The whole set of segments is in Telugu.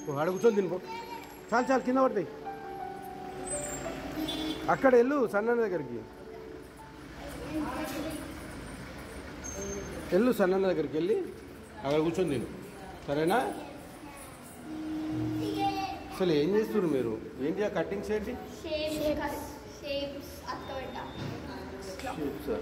ఓ, ఆడ కూర్చొని తినిపో చాలు చాలు కింద పడతాయి అక్కడ వెళ్ళు సన్న దగ్గరికి వెళ్ళు సన్న దగ్గరికి వెళ్ళి అక్కడ కూర్చొని తిను సరేనా అసలు ఏం చేస్తున్నారు మీరు ఏంటి ఆ కటింగ్స్ ఏంటి షేప్స్ షేప్స్ అత్తబెట్ట Shapes ఆ?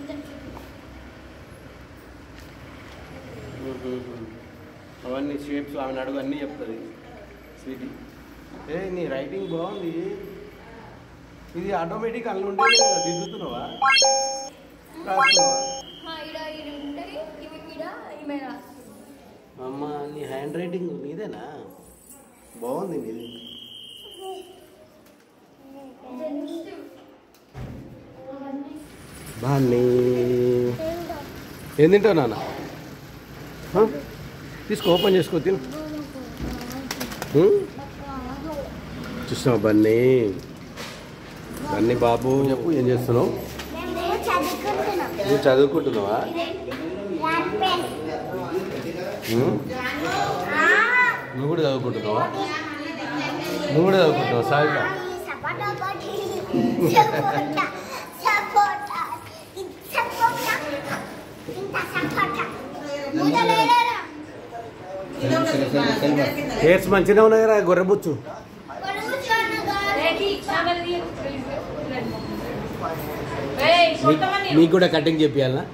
అవన్నీ షేప్స్ ఆమె అడుగు అన్నీ చెప్తుంది స్వీటీ ఏ నీ రైటింగ్ బాగుంది ఇది ఆటోమేటిక్ అల్లు ఉంటే దిద్దుతున్నావా రాస్తున్నావా ఇడ ఇది ఉంటుంది ఇవి ఇడ ఈమె రాస్తుంది అమ్మ నీ హ్యాండ్ రైటింగ్ నీదేనా బాగుంది నీది బాగుంది ఏం తింటావు నాన్న హ? తీసుకో ఓపెన్ చేసుకో తిను హ్మ్? చూసినావా బన్నీ బన్నీ బాబు చెప్పు ఏం చేస్తున్నావు నేను చదువుకుంటున్నాం నువ్వు చదువుకుంటున్నావా హ్మ్? నువ్వు కూడా చదువుకుంటున్నావా నువ్వు కూడా చదువుకుంటున్నావా సాయిగా సపోటా ఒకటి సపోటా సపోటా ఇది సపోటా ఇంత సపోటా ముదలేరా హెయిర్స్ మంచిగా ఉన్నాయి కదా గొర్రెబుచ్చు మీకు కూడా కటింగ్ చేపియాలనా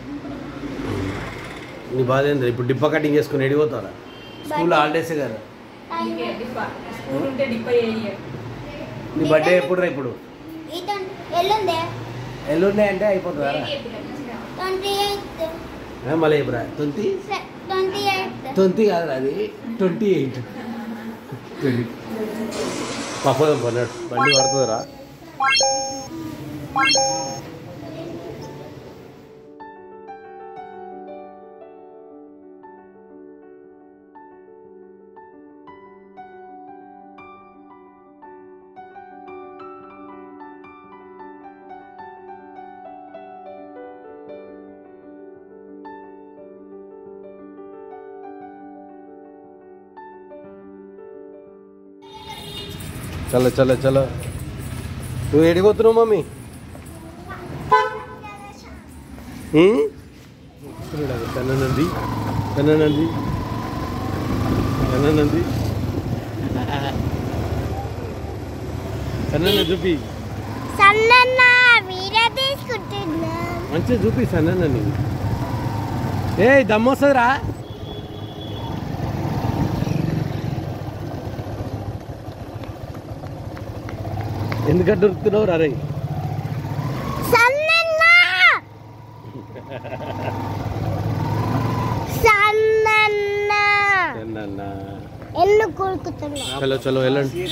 నీ బాధ ఏంది ఇప్పుడు డిప్ప కటింగ్ చేసుకుని ఎడిపోతారా స్కూల్ హాలిడేస్ కదా స్కూల్ ఉంటే డిప్ప చేయ నీ బర్త్డే ఎప్పుడు రా ఇప్పుడు ఎల్లుందే ఎల్లుండే అంటే అయిపోతుందా ట్వంటీ ఎయిత్ ఆ, మళ్ళీ ఇప్పుడు ట్వంటీ ట్వంటీ ఎయిత్ ట్వంటీ కాదు అది ట్వంటీ ఎయిట్ పప్పదం పన్నాడు బండి పడుతుందిరా చలో చలో చలో నువ్వు ఎడిపోతున్నావు మమ్మీ కన్ననంది కన్ననంది కన్ననంది సన్న చూపి సన్న మీరే తీసుకుంటున్నా మంచిగా చూపి సన్న ఏ దమ్మొస్తుందిరా ఎందుకంటే దొరుకుతున్నావు రా రే సన్న సన్న సన్న ఎల్లు కొడుకుతున్నా చలో చలో వెళ్ళండి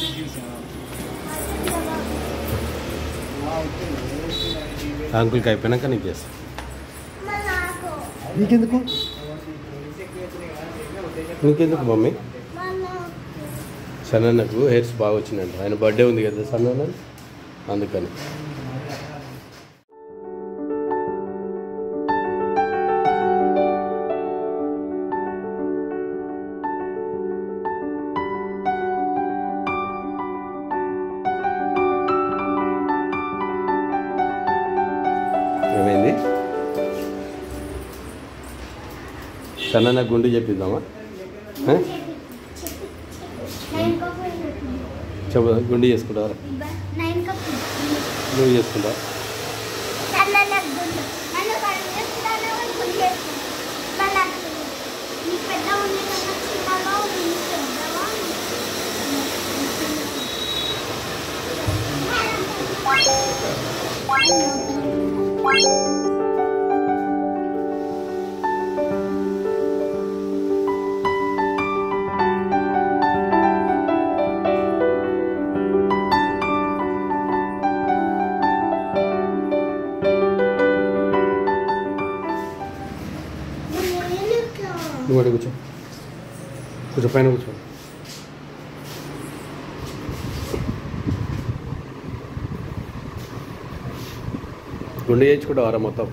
అంకుల్కి అయిపోయినాక నీకు చేస్తా నీకెందుకు నీకెందుకు మమ్మీ సన్నకు హెయిర్స్ బాగా వచ్చినాయంట ఆయన బర్త్డే ఉంది కదా సన్న అందుకని ఏమైంది సన్న గుండు చెప్పిద్దామా ఆ? చెప్పు గుండు చేసుకుంటావా నైన్ కప్ నువ్వు చేసుకుంటావా సన్న గుండు నన్ను కడిగేస్తున్నాను గుండు చేసుకుంటా మళ్ళీ నీ పెద్ద ఉంది కన్నా చిన్నగా ఉంది నీ పెద్దగా ఉంది. నువ్వు అడి కూర్చో కూర్చో పైన కూర్చో గుండె చేయించుకుంటావారా మొత్తం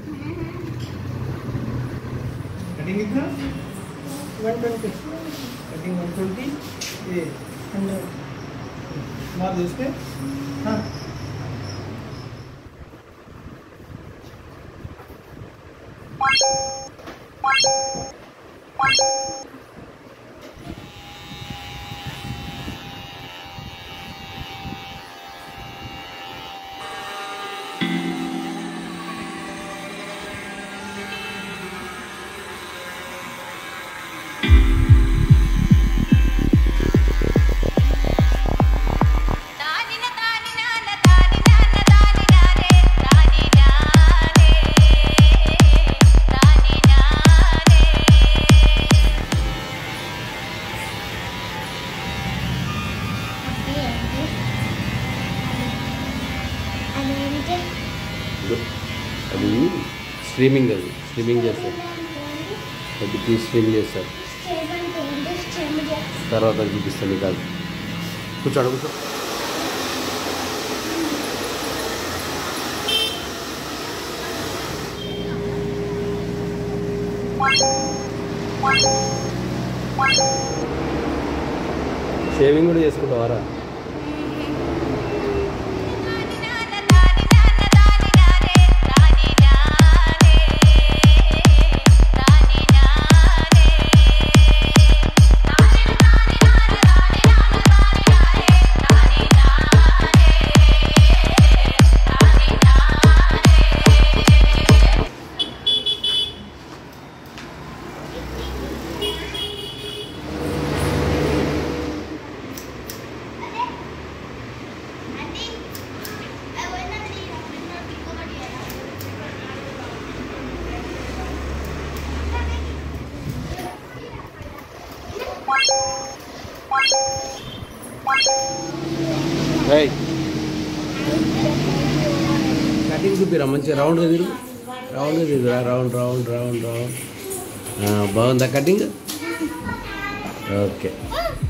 కటింగ్ ఇద్దా one twenty cutting one twenty ये मार दो इसपे हाँ తానిన తానినాన తానినాన తానినారే తానినానే తానినానే అదేంటి అది స్ట్రీమింగ్ అది స్ట్రీమింగ్ చేస్తారు అది తీసి స్ట్రీమ్ చేస్తారు స్టేమ్ అంటే ఏంటి స్టేమ్ చేస్తే తర్వాత చూపిస్తాను నీకు అది కూర్చోడు కూర్చో షేవింగ్ కూడా చేసుకుంటావారా తానినాన తానినాన తానినారే తానినానే తానినానే తానిన తానినాన తానినాన తానినారే తానినానే తానినానే అది అవన్నీ ఇంకొకటి రైట్ కటింగ్ చూపిరా మంచిగా రౌండ్గా తిరుగు రౌండ్గా తిరుగురా రౌండ్ రౌండ్ రౌండ్ రౌండ్ ఆ, బాగుందా కటింగ్ ఓకే